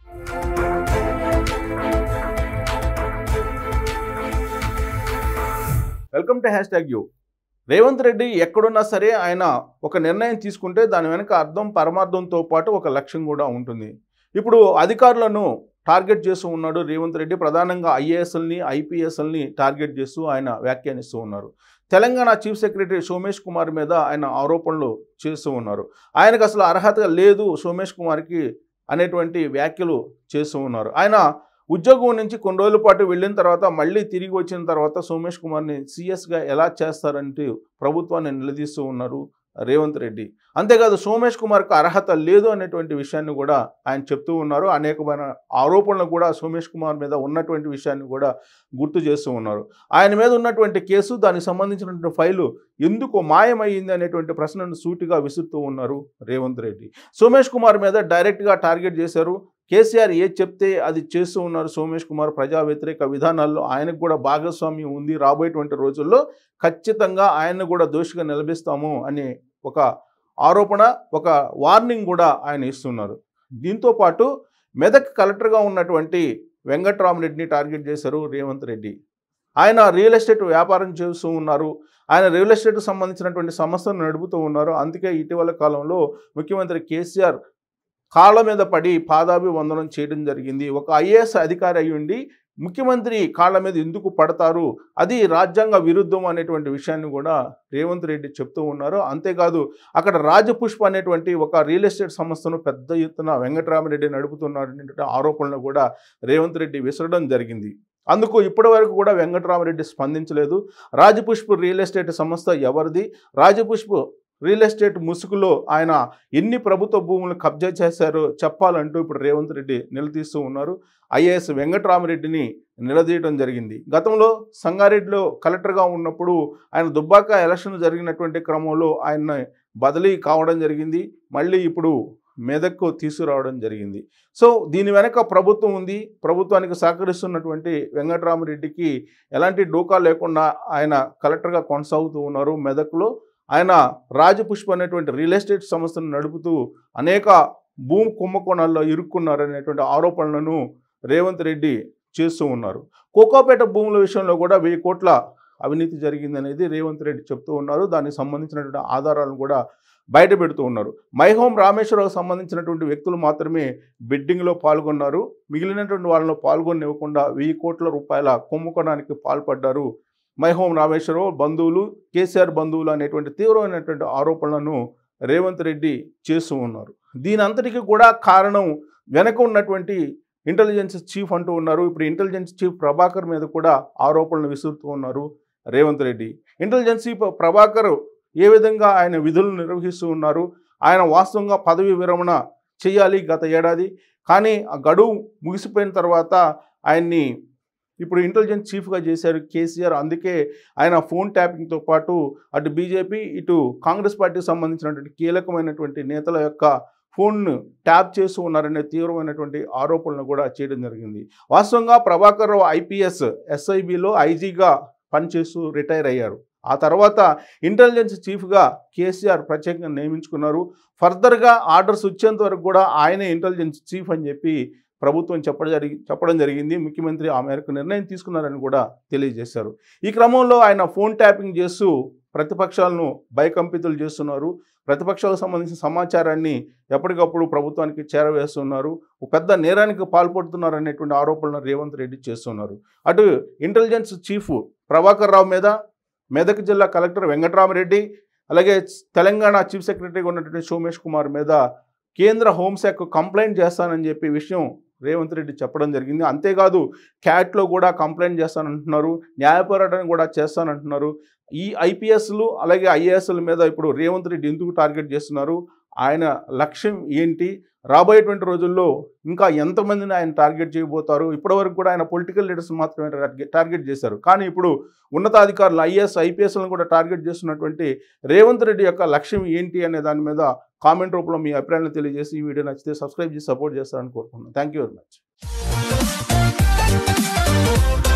welcome to hashtag U Revanth Reddy ఎక్కడున్నా సరే ఆయన ఒక నిర్ణయం తీసుకుంటే దాని వెనక అర్థం పరమార్థంతో పాటు ఒక లక్ష్యం కూడా ఉంటుంది ఇప్పుడు అధికారులను టార్గెట్ చేస్తూ ఉన్నాడు రేవంత్ రెడ్డి ప్రధానంగా ఐఏఎస్ఎల్ని ఐపీఎస్ఎల్ని టార్గెట్ చేస్తూ ఆయన వ్యాఖ్యానిస్తూ ఉన్నారు తెలంగాణ చీఫ్ సెక్రటరీ సోమేష్ కుమార్ మీద ఆయన ఆరోపణలు చేస్తూ ఉన్నారు ఆయనకు అసలు అర్హత లేదు సోమేష్ కుమార్కి అనేటువంటి వ్యాఖ్యలు చేస్తూ ఉన్నారు ఆయన ఉద్యోగం నుంచి కొన్ని రోజుల పాటు వెళ్ళిన తర్వాత మళ్ళీ తిరిగి వచ్చిన తర్వాత సోమేష్ కుమార్ని సీఎస్గా ఎలా చేస్తారంటూ ప్రభుత్వాన్ని నిలదీస్తూ ఉన్నారు రేవంత్ రెడ్డి అంతేకాదు సోమేష్ కుమార్కు అర్హత లేదు అనేటువంటి విషయాన్ని కూడా ఆయన చెప్తూ ఉన్నారు అనేకమైన ఆరోపణలు కూడా సోమేష్ కుమార్ మీద ఉన్నటువంటి విషయాన్ని కూడా గుర్తు చేస్తూ ఉన్నారు ఆయన మీద ఉన్నటువంటి కేసు దానికి సంబంధించినటువంటి ఫైలు ఎందుకు మాయమైంది అనేటువంటి ప్రశ్నను సూటిగా విసురుతూ ఉన్నారు రేవంత్ రెడ్డి సోమేష్ కుమార్ మీద డైరెక్ట్గా టార్గెట్ చేశారు కేసీఆర్ ఏది చెప్తే అది చేస్తూ ఉన్నారు సోమేష్ కుమార్ ప్రజా వ్యతిరేక విధానాల్లో ఆయనకు కూడా భాగస్వామ్యం ఉంది రాబోయేటువంటి రోజుల్లో ఖచ్చితంగా ఆయన్ని కూడా దోషిగా నిలబిస్తాము అనే ఒక ఆరోపణ ఒక వార్నింగ్ కూడా ఆయన ఇస్తున్నారు దీంతో పాటు మెదక్ కలెక్టర్గా ఉన్నటువంటి వెంకట్రామరెడ్డిని టార్గెట్ చేశారు రేవంత్ రెడ్డి ఆయన రియల్ ఎస్టేట్ వ్యాపారం చేస్తూ ఉన్నారు ఆయన రియల్ ఎస్టేట్కి సంబంధించినటువంటి సంస్థను నడుపుతూ ఉన్నారు అందుకే ఇటీవల కాలంలో ముఖ్యమంత్రి కేసీఆర్ కాళ్ళ మీద పడి పాదాభివందనం చేయడం జరిగింది ఒక ఐఏఎస్ అధికారి అయి ఉండి ముఖ్యమంత్రి కాళ్ళ మీద ఎందుకు పడతారు అది రాజ్యాంగ విరుద్ధం అనేటువంటి విషయాన్ని కూడా రేవంత్ రెడ్డి చెప్తూ ఉన్నారు అంతేకాదు అక్కడ రాజపుష్ప అనేటువంటి ఒక రియల్ ఎస్టేట్ సంస్థను పెద్ద ఎత్తున వెంకటరామరెడ్డి నడుపుతున్నారు అనేటువంటి ఆరోపణలు కూడా రేవంత్ రెడ్డి విసరడం జరిగింది అందుకు ఇప్పటి వరకు కూడా వెంకటరామరెడ్డి స్పందించలేదు రాజపుష్ప రియల్ ఎస్టేట్ సంస్థ ఎవరిది రాజపుష్ప రియల్ ఎస్టేట్ ముసుగులో ఆయన ఎన్ని ప్రభుత్వ భూములను కబ్జా చేశారో చెప్పాలంటూ ఇప్పుడు రేవంత్ రెడ్డి నిలదీస్తూ ఉన్నారు ఐఏఎస్ వెంకటరామరెడ్డిని నిలదీయడం జరిగింది గతంలో సంగారెడ్డిలో కలెక్టర్గా ఉన్నప్పుడు ఆయన దుబ్బాక ఎలక్షన్ జరిగినటువంటి క్రమంలో ఆయన బదిలీ కావడం జరిగింది మళ్ళీ ఇప్పుడు మెదక్కు తీసుకురావడం జరిగింది సో దీని వెనక ప్రభుత్వం ఉంది ప్రభుత్వానికి సహకరిస్తున్నటువంటి వెంకటరామరెడ్డికి ఎలాంటి డోకా లేకుండా ఆయన కలెక్టర్గా కొనసాగుతూ ఉన్నారు మెదక్లో ఆయన రాజపుష్ప అనేటువంటి రియల్ ఎస్టేట్ సంస్థను నడుపుతూ అనేక భూమి కుంభకోణాల్లో ఇరుక్కున్నారనేటువంటి ఆరోపణలను రేవంత్ రెడ్డి చేస్తూ ఉన్నారు కోకోపేట భూముల విషయంలో కూడా వెయ్యి కోట్ల అవినీతి జరిగిందనేది రేవంత్ రెడ్డి చెప్తూ ఉన్నారు దానికి సంబంధించినటువంటి ఆధారాలను కూడా బయట పెడుతూ ఉన్నారు మైహోం రామేశ్వరరావు సంబంధించినటువంటి వ్యక్తులు మాత్రమే బిడ్డింగ్లో పాల్గొన్నారు మిగిలినటువంటి వాళ్ళను పాల్గొనివ్వకుండా వెయ్యి కోట్ల రూపాయల కుంభకోణానికి పాల్పడ్డారు మైహోం రామేశ్వరరావు బంధువులు కేసీఆర్ బంధువులు అనేటువంటి తీవ్రమైనటువంటి ఆరోపణలను రేవంత్ రెడ్డి చేస్తూ ఉన్నారు దీని అంతటికి కూడా కారణం వెనక ఉన్నటువంటి ఇంటెలిజెన్స్ చీఫ్ అంటూ ఉన్నారు ఇప్పుడు ఇంటెలిజెన్స్ చీఫ్ ప్రభాకర్ మీద కూడా ఆరోపణలు విసురుతూ ఉన్నారు రేవంత్ రెడ్డి ఇంటెలిజెన్స్ చీఫ్ ప్రభాకర్ ఏ విధంగా ఆయన విధులు నిర్వహిస్తూ ఉన్నారు ఆయన వాస్తవంగా పదవి విరమణ చేయాలి గత ఏడాది కానీ ఆ గడువు ముగిసిపోయిన తర్వాత ఆయన్ని ఇప్పుడు ఇంటెలిజెన్స్ చీఫ్గా చేశారు కేసీఆర్ అందుకే ఆయన ఫోన్ ట్యాపింగ్తో పాటు అటు బీజేపీ ఇటు కాంగ్రెస్ పార్టీకి సంబంధించినటువంటి కీలకమైనటువంటి నేతల యొక్క ఫోన్ను ట్యాప్ చేస్తూ ఉన్నారనే తీవ్రమైనటువంటి ఆరోపణలు కూడా చేయడం జరిగింది వాస్తవంగా ప్రభాకర్ రావు ఐపీఎస్ ఎస్ఐబిలో ఐజీగా పనిచేస్తూ రిటైర్ అయ్యారు ఆ తర్వాత ఇంటెలిజెన్స్ చీఫ్గా కేసీఆర్ ప్రత్యేకంగా నియమించుకున్నారు ఫర్దర్గా ఆర్డర్స్ వచ్చేంత వరకు కూడా ఆయనే ఇంటెలిజెన్స్ చీఫ్ అని చెప్పి ప్రభుత్వం చెప్పడం జరిగి చెప్పడం జరిగింది ముఖ్యమంత్రి ఆ మేరకు నిర్ణయం తీసుకున్నారని కూడా తెలియజేశారు ఈ క్రమంలో ఆయన ఫోన్ ట్యాపింగ్ చేస్తూ ప్రతిపక్షాలను భయకంపితులు చేస్తున్నారు ప్రతిపక్షాలకు సంబంధించిన సమాచారాన్ని ఎప్పటికప్పుడు ప్రభుత్వానికి చేరవేస్తున్నారు ఒక పెద్ద నేరానికి పాల్పడుతున్నారు అనేటువంటి ఆరోపణలు రేవంత్ రెడ్డి చేస్తున్నారు అటు ఇంటెలిజెన్స్ చీఫ్ ప్రభాకర్ రావు మీద మెదక్ జిల్లా కలెక్టర్ వెంకటరామరెడ్డి అలాగే తెలంగాణ చీఫ్ సెక్రటరీగా ఉన్నటువంటి సోమేష్ కుమార్ మీద కేంద్ర హోంశాఖ కంప్లైంట్ చేస్తానని చెప్పి విషయం రేవంత్ రెడ్డి చెప్పడం జరిగింది అంతేకాదు క్యాట్లో కూడా కంప్లైంట్ చేస్తానంటున్నారు న్యాయ పోరాటం కూడా చేస్తానంటున్నారు ఈ ఐపీఎస్లు అలాగే ఐఏఎస్ల మీద ఇప్పుడు రేవంత్ రెడ్డి ఎందుకు టార్గెట్ చేస్తున్నారు ఆయన లక్ష్యం ఏంటి రాబోయేటువంటి రోజుల్లో ఇంకా ఎంతమందిని ఆయన టార్గెట్ చేయబోతారు ఇప్పటివరకు కూడా ఆయన పొలిటికల్ లీడర్స్ మాత్రమే టార్గెట్ టార్గెట్ చేశారు కానీ ఇప్పుడు ఉన్నతాధికారులు ఐఏఎస్ ఐపీఎస్లను కూడా టార్గెట్ చేస్తున్నటువంటి రేవంత్ రెడ్డి యొక్క లక్ష్యం ఏంటి అనే దాని మీద కామెంట్ రూపంలో మీ అభిప్రాయాలను తెలియజేసి ఈ వీడియో నచ్చితే సబ్స్క్రైబ్ చేసి సపోర్ట్ చేస్తారని కోరుకుంటున్నాను థ్యాంక్ యూ వెరీ మచ్